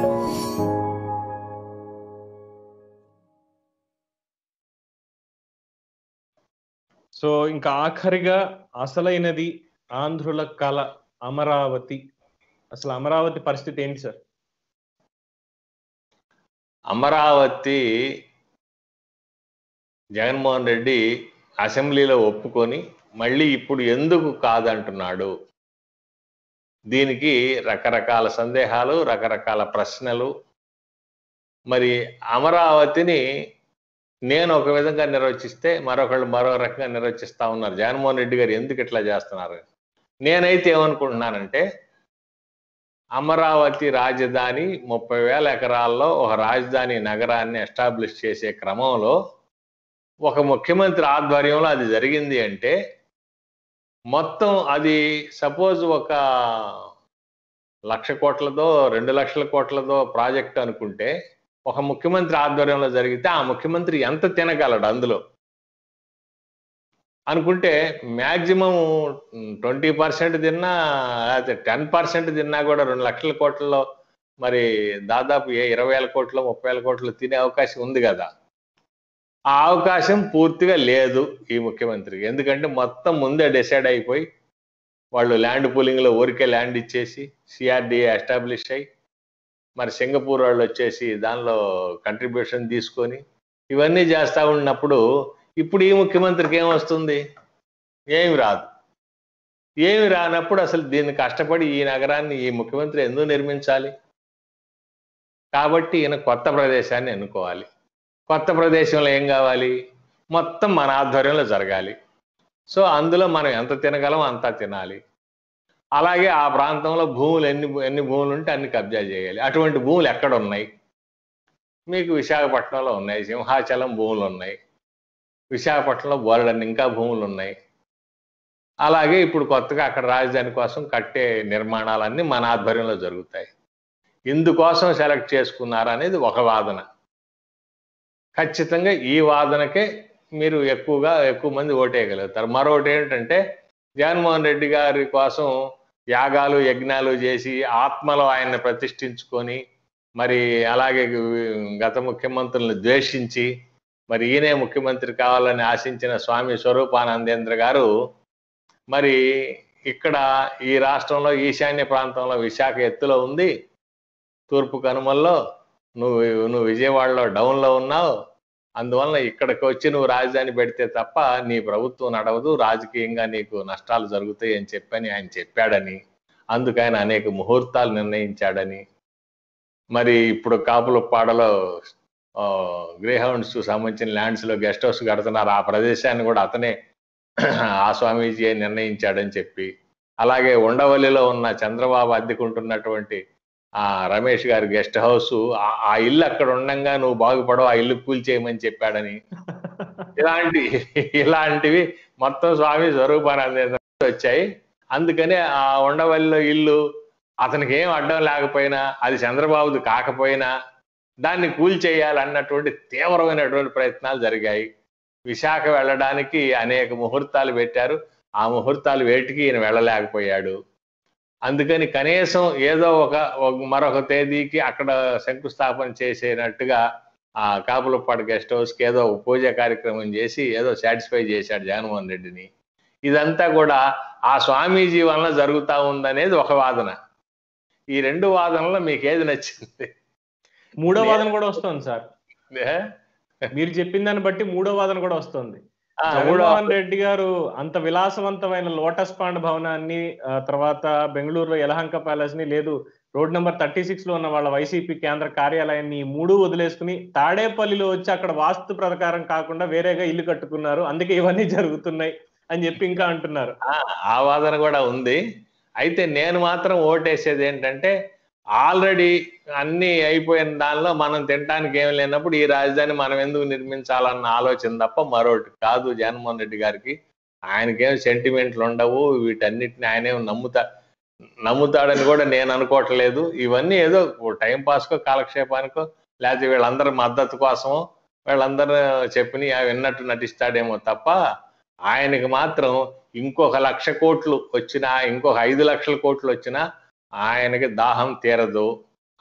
So ఇంకా ఆఖరిగా అసలైనది ఆంధ్రుల కళ అమరావతి అసలు అమరావతి పరిస్థితి ఏంటి సార్ అమరావతి జగన్మోహన్ రెడ్డి అసెంబ్లీలో ఒప్పుకొని మళ్ళీ ఇప్పుడు ఎందుకు కాదంటున్నాడు దీనికి రకరకాల సందేహాలు రకరకాల ప్రశ్నలు మరి అమరావతిని నేను ఒక విధంగా నిర్వచిస్తే మరొకళ్ళు మరో రకంగా నిర్వచిస్తా ఉన్నారు జగన్మోహన్ రెడ్డి గారు ఎందుకు ఇట్లా చేస్తున్నారు నేనైతే ఏమనుకుంటున్నానంటే అమరావతి రాజధాని ముప్పై వేల ఎకరాల్లో ఒక రాజధాని నగరాన్ని ఎస్టాబ్లిష్ చేసే క్రమంలో ఒక ముఖ్యమంత్రి ఆధ్వర్యంలో అది జరిగింది అంటే మొత్తం అది సపోజ్ ఒక లక్ష కోట్లదో రెండు లక్షల కోట్లదో ప్రాజెక్ట్ అనుకుంటే ఒక ముఖ్యమంత్రి ఆధ్వర్యంలో జరిగితే ఆ ముఖ్యమంత్రి ఎంత తినగలడు అందులో అనుకుంటే మ్యాక్సిమం ట్వంటీ పర్సెంట్ తిన్నా లేకపోతే టెన్ పర్సెంట్ తిన్నా కూడా రెండు లక్షల కోట్లలో మరి దాదాపు ఏ ఇరవై వేల కోట్లు ముప్పై వేల కోట్లు తినే అవకాశం ఉంది కదా ఆ అవకాశం పూర్తిగా లేదు ఈ ముఖ్యమంత్రికి ఎందుకంటే మొత్తం ముందే డిసైడ్ అయిపోయి వాళ్ళు ల్యాండ్ పూలింగ్లో ఊరికే ల్యాండ్ ఇచ్చేసి సిఆర్డిఏ ఎస్టాబ్లిష్ అయ్యి మరి సింగపూర్ వాళ్ళు వచ్చేసి దానిలో కంట్రిబ్యూషన్ తీసుకొని ఇవన్నీ చేస్తూ ఉన్నప్పుడు ఇప్పుడు ఈ ముఖ్యమంత్రికి ఏమొస్తుంది ఏమి రాదు ఏమి రానప్పుడు అసలు దీన్ని కష్టపడి ఈ నగరాన్ని ఈ ముఖ్యమంత్రి ఎందుకు నిర్మించాలి కాబట్టి ఈయన కొత్త ప్రదేశాన్ని ఎన్నుకోవాలి కొత్త ప్రదేశంలో ఏం కావాలి మొత్తం మన ఆధ్వర్యంలో జరగాలి సో అందులో మనం ఎంత తినగలం అంతా తినాలి అలాగే ఆ ప్రాంతంలో భూములు ఎన్ని ఎన్ని భూములు ఉంటే అన్ని కబ్జా చేయాలి అటువంటి భూములు ఎక్కడ ఉన్నాయి మీకు విశాఖపట్నంలో ఉన్నాయి సింహాచలం భూములు ఉన్నాయి విశాఖపట్నంలో బోలెడన్ని ఇంకా భూములు ఉన్నాయి అలాగే ఇప్పుడు కొత్తగా అక్కడ రాజధాని కోసం కట్టే నిర్మాణాలన్నీ మన ఆధ్వర్యంలో జరుగుతాయి ఇందుకోసం సెలెక్ట్ చేసుకున్నారు అనేది ఒక వాదన ఖచ్చితంగా ఈ వాదనకే మీరు ఎక్కువగా ఎక్కువ మంది ఓటేయగలుగుతారు మరొకటి ఏంటంటే జగన్మోహన్ రెడ్డి గారి కోసం యాగాలు యజ్ఞాలు చేసి ఆత్మలో ఆయన్ని ప్రతిష్ఠించుకొని మరి అలాగే గత ముఖ్యమంత్రులను ద్వేషించి మరి ఈయనే ముఖ్యమంత్రి కావాలని ఆశించిన స్వామి స్వరూపానందేంద్ర గారు మరి ఇక్కడ ఈ రాష్ట్రంలో ఈశాన్య ప్రాంతంలో విశాఖ ఎత్తులో ఉంది తూర్పు కనుమల్లో నువ్వు నువ్వు విజయవాడలో డౌన్లో ఉన్నావు అందువలన ఇక్కడికి వచ్చి నువ్వు రాజధాని పెడితే తప్ప నీ ప్రభుత్వం నడవదు రాజకీయంగా నీకు నష్టాలు జరుగుతాయి అని చెప్పని ఆయన చెప్పాడని అందుకు ఆయన అనేక ముహూర్తాలు నిర్ణయించాడని మరి ఇప్పుడు కాపులపాడలో గ్రే హౌండ్స్ సంబంధించిన ల్యాండ్స్ లో గెస్ట్ హౌస్ కడుతున్నారు ఆ ప్రదేశాన్ని కూడా అతనే ఆ స్వామీజీ నిర్ణయించాడని చెప్పి అలాగే ఉండవల్లిలో ఉన్న చంద్రబాబు అద్దెకుంటున్నటువంటి ఆ రమేష్ గారి గెస్ట్ హౌస్ ఆ ఇల్లు అక్కడ ఉండంగా నువ్వు బాగుపడవు ఆ ఇల్లు కూల్చేయమని చెప్పాడని ఇలాంటి ఇలాంటివి మొత్తం స్వామి స్వరూపానంద వచ్చాయి అందుకని ఆ ఉండవల్లిలో ఇల్లు అతనికి ఏం అడ్డం లేకపోయినా అది చంద్రబాబుది కాకపోయినా దాన్ని కూల్చేయాలన్నటువంటి తీవ్రమైనటువంటి ప్రయత్నాలు జరిగాయి విశాఖ వెళ్ళడానికి అనేక ముహూర్తాలు పెట్టారు ఆ ముహూర్తాలు వేటికి ఈయన వెళ్ళలేకపోయాడు అందుకని కనీసం ఏదో ఒక మరొక తేదీకి అక్కడ శంకుస్థాపన చేసేనట్టుగా ఆ కాపులపాడు గెస్ట్ హౌస్కి ఏదో పూజ కార్యక్రమం చేసి ఏదో సాటిస్ఫై చేశాడు జగన్మోహన్ రెడ్డిని ఇదంతా కూడా ఆ స్వామీజీ వలన జరుగుతా ఉందనేది ఒక వాదన ఈ రెండు వాదనలో మీకు ఏది నచ్చింది మూడో వాదన కూడా వస్తుంది సార్ మీరు చెప్పిన దాన్ని బట్టి మూడో వాదన కూడా వస్తుంది జగన్మోహన్ రెడ్డి గారు అంత విలాసవంతమైన లోటస్ పాండ్ భవనాన్ని తర్వాత బెంగళూరులో యలహంక ప్యాలెస్ ని లేదు రోడ్ నెంబర్ థర్టీ సిక్స్ లో ఉన్న వాళ్ళ వైసీపీ కేంద్ర కార్యాలయాన్ని మూడు వదిలేసుకుని తాడేపల్లిలో వచ్చి అక్కడ వాస్తు ప్రకారం కాకుండా వేరేగా ఇల్లు కట్టుకున్నారు అందుకే ఇవన్నీ జరుగుతున్నాయి అని చెప్పి ఇంకా అంటున్నారు ఆ వాదన కూడా ఉంది అయితే నేను మాత్రం ఓటేసేది ఏంటంటే ఆల్రెడీ అన్ని అయిపోయిన దానిలో మనం తినడానికి ఏం లేనప్పుడు ఈ రాజధాని మనం ఎందుకు నిర్మించాలన్న ఆలోచన తప్ప మరొకటి కాదు జగన్మోహన్ రెడ్డి గారికి ఆయనకేం సెంటిమెంట్లు ఉండవు వీటన్నిటిని ఆయనేం నమ్ముతా నమ్ముతాడని కూడా నేను అనుకోవట్లేదు ఇవన్నీ ఏదో టైం పాస్కో కాలక్షేపానికో లేకపోతే వీళ్ళందరి మద్దతు కోసమో వీళ్ళందరూ చెప్పిన విన్నట్టు నటిస్తాడేమో తప్ప ఆయనకి మాత్రం ఇంకొక లక్ష కోట్లు వచ్చినా ఇంకొక ఐదు లక్షల కోట్లు వచ్చినా ఆయనకి దాహం తీరదు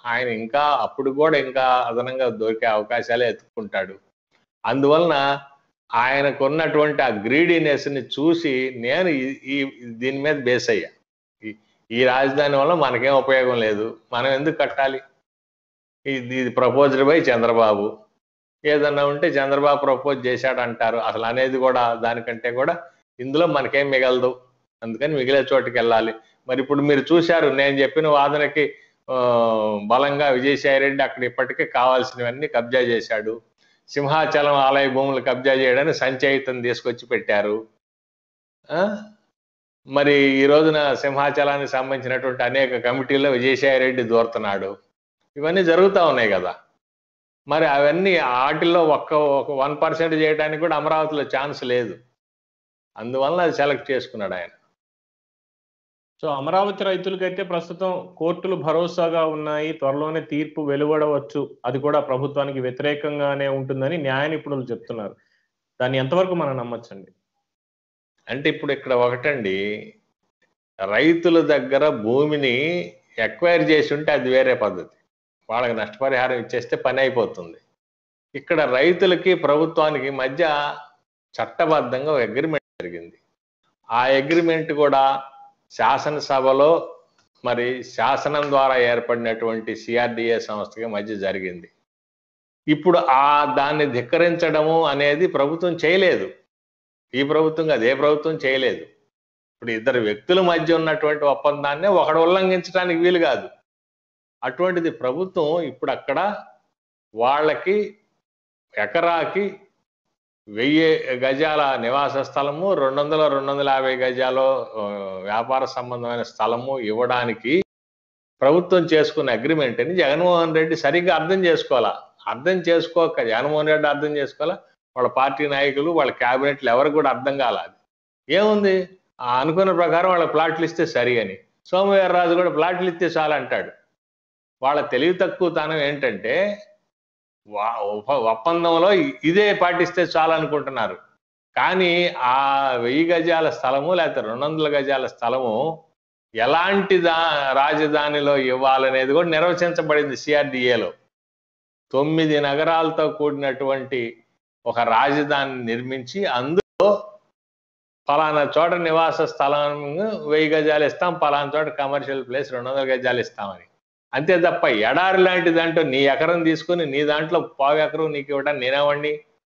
ఆయన ఇంకా అప్పుడు కూడా ఇంకా అదనంగా దొరికే అవకాశాలే ఎత్తుకుంటాడు అందువలన ఆయనకున్నటువంటి ఆ గ్రీడీనెస్ ని చూసి నేను ఈ- ఈ దీని మీద బేస్ అయ్యా ఈ- ఈ రాజధాని వల్ల మనకేం ఉపయోగం లేదు మనం ఎందుకు కట్టాలి ఇది ఇది ప్రపోజ్డ్ బై చంద్రబాబు ఏదన్నా ఉంటే చంద్రబాబు ప్రపోజ్ చేశాడు అంటారు అసలు అనేది కూడా దానికంటే కూడా ఇందులో మనకేం మిగలదు అందుకని మిగిలే చోటుకి వెళ్ళాలి మరి ఇప్పుడు మీరు చూశారు నేను చెప్పిన వాదనకి ఆ, బలంగా విజయసాయి రెడ్డి అక్కడ ఇప్పటికే కావాల్సినవన్నీ కబ్జా చేశాడు సింహాచలం ఆలయ భూములు కబ్జా చేయడానికి సంచయితం తీసుకొచ్చి పెట్టారు ఆ? మరి ఈ రోజున సింహాచలానికి సంబంధించినటువంటి అనేక కమిటీల్లో విజయసాయి రెడ్డి దూరుతున్నాడు ఇవన్నీ జరుగుతూ ఉన్నాయి కదా మరి అవన్నీ వాటిల్లో ఒక్క ఒక వన్ పర్సెంట్ చేయడానికి కూడా అమరావతిలో ఛాన్స్ లేదు అందువల్ల అది సెలెక్ట్ చేసుకున్నాడు ఆయన సో అమరావతి రైతులకైతే ప్రస్తుతం కోర్టులు భరోసాగా ఉన్నాయి త్వరలోనే తీర్పు వెలువడవచ్చు అది కూడా ప్రభుత్వానికి వ్యతిరేకంగానే ఉంటుందని న్యాయ నిపుణులు చెప్తున్నారు దాన్ని ఎంతవరకు మనం నమ్మొచ్చండి అంటే ఇప్పుడు ఇక్కడ ఒకటండి రైతుల దగ్గర భూమిని ఎక్వైర్ చేసి ఉంటే అది వేరే పద్ధతి వాళ్ళకి నష్టపరిహారం ఇచ్చేస్తే పని అయిపోతుంది ఇక్కడ రైతులకి ప్రభుత్వానికి మధ్య చట్టబద్ధంగా ఒక అగ్రిమెంట్ జరిగింది ఆ అగ్రిమెంట్ కూడా శాసనసభలో మరి శాసనం ద్వారా ఏర్పడినటువంటి సిఆర్డిఏ సంస్థకి మధ్య జరిగింది ఇప్పుడు ఆ దాన్ని ధిక్కరించడము అనేది ప్రభుత్వం చేయలేదు ఈ ప్రభుత్వం కాదు ఏ ప్రభుత్వం చేయలేదు ఇప్పుడు ఇద్దరు వ్యక్తుల మధ్య ఉన్నటువంటి ఒప్పందాన్ని ఒకడు ఉల్లంఘించడానికి వీలు కాదు అటువంటిది ప్రభుత్వం ఇప్పుడు అక్కడ వాళ్ళకి ఎకరాకి వెయ్యి గజాల నివాస స్థలము రెండు వందల రెండు వందల యాభై గజాలు ఆ, వ్యాపార సంబంధమైన స్థలము ఇవ్వడానికి ప్రభుత్వం చేసుకున్న అగ్రిమెంట్ అని జగన్మోహన్ రెడ్డి సరిగ్గా అర్థం చేసుకోవాలా అర్థం చేసుకోక జగన్మోహన్ రెడ్డి అర్థం చేసుకోవాలా వాళ్ళ పార్టీ నాయకులు వాళ్ళ క్యాబినెట్లు ఎవరికి కూడా అర్థం కాలేదు ఏముంది ఆ అనుకున్న ప్రకారం వాళ్ళ ప్లాట్లు ఇస్తే సరి అని సోమవీర్రాజు కూడా ప్లాట్లు ఇస్తే చాలు అంటాడు వాళ్ళ తెలివి తక్కువతనం ఏంటంటే వా- ఉప- ఒప్పందంలో ఇదే పాటిస్తే చాలు అనుకుంటున్నారు కానీ ఆ వెయ్యి గజాల స్థలము లేకపోతే రెండు వందల గజాల స్థలము ఎలాంటి దా రాజధానిలో ఇవ్వాలనేది కూడా నిర్వచించబడింది సిఆర్డిఏలో తొమ్మిది నగరాలతో కూడినటువంటి ఒక రాజధాని నిర్మించి అందులో ఫలానా చోట నివాస స్థలం వెయ్యి గజాలు ఇస్తాం ఫలానా చోట కమర్షియల్ ప్లేస్ రెండు వందల గజాలు ఇస్తామని అంతే తప్ప ఎడారి లాంటి దాంట్లో నీ ఎకరం తీసుకుని నీ దాంట్లో పావు ఎకరం నీకు ఇవ్వడానికి నేనేవండి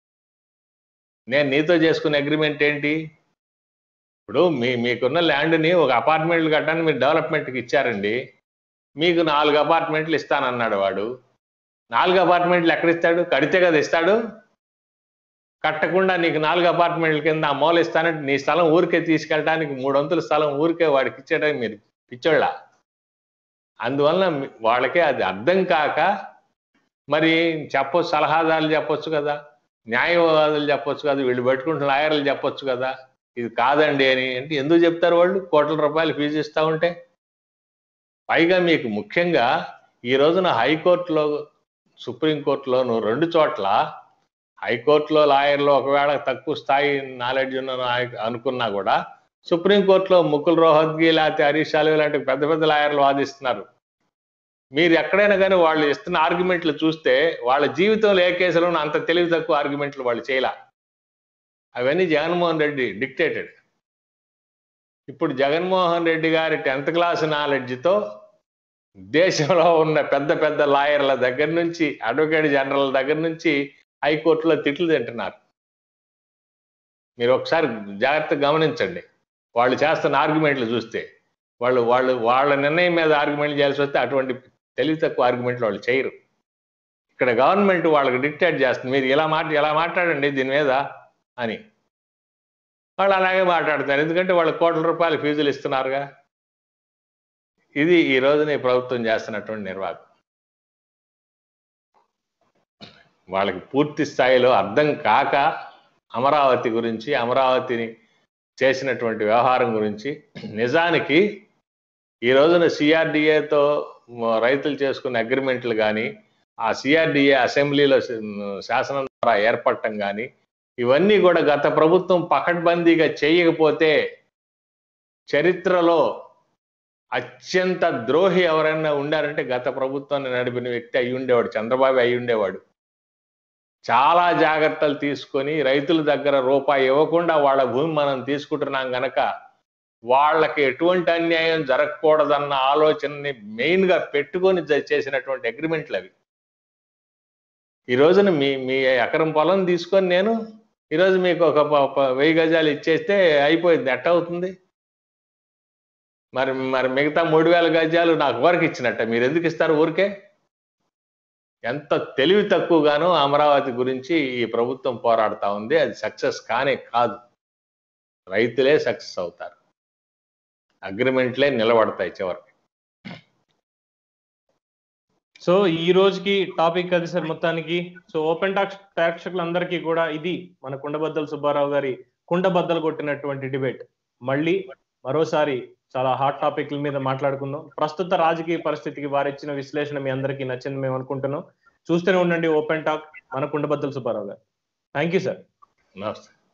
నేను నీతో చేసుకునే అగ్రిమెంట్ ఏంటి ఇప్పుడు మీ మీకున్న ల్యాండ్ని ఒక అపార్ట్మెంట్లు కట్టడానికి మీరు డెవలప్మెంట్కి ఇచ్చారండి మీకు నాలుగు అపార్ట్మెంట్లు ఇస్తానన్నాడు వాడు నాలుగు అపార్ట్మెంట్లు ఎక్కడిస్తాడు కడితే కదా ఇస్తాడు కట్టకుండా నీకు నాలుగు అపార్ట్మెంట్ల కింద ఆ మూల ఇస్తానంటే నీ స్థలం ఊరికే తీసుకెళ్ళడానికి మూడు వంతుల స్థలం ఊరికే వాడికి ఇచ్చేయడానికి మీరు పిచ్చోళ్ళ అందువలన మీ- వాళ్ళకే అది అర్థం కాక మరి చెప్పొచ్చు సలహాదారులు చెప్పొచ్చు కదా న్యాయవాదులు చెప్పొచ్చు కదా వీళ్ళు పెట్టుకుంటున్న లాయర్లు చెప్పొచ్చు కదా ఇది కాదండి అని అంటే ఎందుకు చెప్తారు వాళ్ళు కోట్ల రూపాయలు ఫీజు ఇస్తా ఉంటే పైగా మీకు ముఖ్యంగా ఈ రోజున హైకోర్టులో సుప్రీంకోర్టులో నువ్వు రెండు చోట్ల హైకోర్టులో లాయర్లు ఒకవేళ తక్కువ స్థాయి నాలెడ్జ్ ఉన్న నాయకు- అనుకున్నా కూడా సుప్రీంకోర్టులో ముకుల్ రోహత్గి లేకపోతే హరీష్ సాల్వే లాంటి పెద్ద పెద్ద లాయర్లు వాదిస్తున్నారు మీరు ఎక్కడైనా కానీ వాళ్ళు ఇస్తున్న ఆర్గ్యుమెంట్లు చూస్తే వాళ్ళ జీవితంలో ఏ కేసులోనూ అంత తెలివి తక్కువ ఆర్గ్యుమెంట్లు వాళ్ళు చేయలే అవన్నీ జగన్మోహన్ రెడ్డి డిక్టేటెడ్ ఇప్పుడు జగన్మోహన్ రెడ్డి గారి టెన్త్ క్లాస్ నాలెడ్జ్తో దేశంలో ఉన్న పెద్ద పెద్ద లాయర్ల దగ్గర నుంచి అడ్వకేట్ జనరల్ దగ్గర నుంచి హైకోర్టులో తిట్లు తింటున్నారు మీరు ఒకసారి జాగ్రత్తగా గమనించండి వాళ్ళు చేస్తున్న ఆర్గ్యుమెంట్లు చూస్తే వాళ్ళు వాళ్ళు వాళ్ళ నిర్ణయం మీద ఆర్గ్యుమెంట్లు చేయాల్సి వస్తే అటువంటి తెలివి తక్కువ ఆర్గ్యుమెంట్లు వాళ్ళు చేయరు ఇక్కడ గవర్నమెంట్ వాళ్ళకి డిక్టేట్ చేస్తుంది మీరు ఇలా మాట ఇలా మాట్లాడండి దీని మీద అని వాళ్ళు అలాగే మాట్లాడుతున్నారు ఎందుకంటే వాళ్ళు కోట్ల రూపాయల ఫీజులు ఇస్తున్నారుగా ఇది ఈ రోజున ఈ ప్రభుత్వం చేస్తున్నటువంటి నిర్వాహకం వాళ్ళకి పూర్తి స్థాయిలో అర్థం కాక అమరావతి గురించి అమరావతిని చేసినటువంటి వ్యవహారం గురించి నిజానికి ఈ రోజున సిఆర్డిఏతో రైతులు చేసుకున్న అగ్రిమెంట్లు కానీ ఆ సిఆర్డిఏ అసెంబ్లీలో శాసనం ద్వారా ఏర్పడటం కానీ ఇవన్నీ కూడా గత ప్రభుత్వం పకడ్బందీగా చేయకపోతే చరిత్రలో అత్యంత ద్రోహి ఎవరైనా ఉండారంటే గత ప్రభుత్వాన్ని నడిపిన వ్యక్తి అయి ఉండేవాడు చంద్రబాబు అయి ఉండేవాడు చాలా జాగ్రత్తలు తీసుకొని రైతుల దగ్గర రూపాయి ఇవ్వకుండా వాళ్ళ భూమి మనం తీసుకుంటున్నాం గనక వాళ్ళకి ఎటువంటి అన్యాయం జరగకూడదన్న ఆలోచనని మెయిన్ గా పెట్టుకొని జ- చేసినటువంటి అగ్రిమెంట్లు అవి ఈ రోజున మీ మీ ఎకరం పొలం తీసుకొని నేను ఈరోజు మీకు ఒక ప- ప- వెయ్యి గజాలు ఇచ్చేస్తే అయిపోయింది ఎట్ట అవుతుంది మరి మరి మిగతా మూడు వేల గజాలు నాకు వరకు ఇచ్చినట్ట మీరు ఎందుకు ఇస్తారు ఊరికే ఎంత తెలివి తక్కువగానో అమరావతి గురించి ఈ ప్రభుత్వం పోరాడుతా ఉంది అది సక్సెస్ కానే కాదు రైతులే సక్సెస్ అవుతారు అగ్రిమెంట్లే నిలబడతాయి చివరికి సో ఈ రోజుకి టాపిక్ అది సార్ మొత్తానికి సో ఓపెన్ టాక్ ప్రేక్షకులందరికీ కూడా ఇది మన కుండబద్దల సుబ్బారావు గారి కుండబద్దలు కొట్టినటువంటి డిబేట్ మళ్ళీ మరోసారి చాలా హాట్ టాపిక్ల మీద మాట్లాడుకుందాం ప్రస్తుత రాజకీయ పరిస్థితికి వారిచ్చిన విశ్లేషణ మీ అందరికీ నచ్చింది మేము అనుకుంటున్నాం చూస్తూనే ఉండండి ఓపెన్ టాక్ మన కుండబద్దల సుబ్బారావు గారు థ్యాంక్ యూ సార్ నమస్తే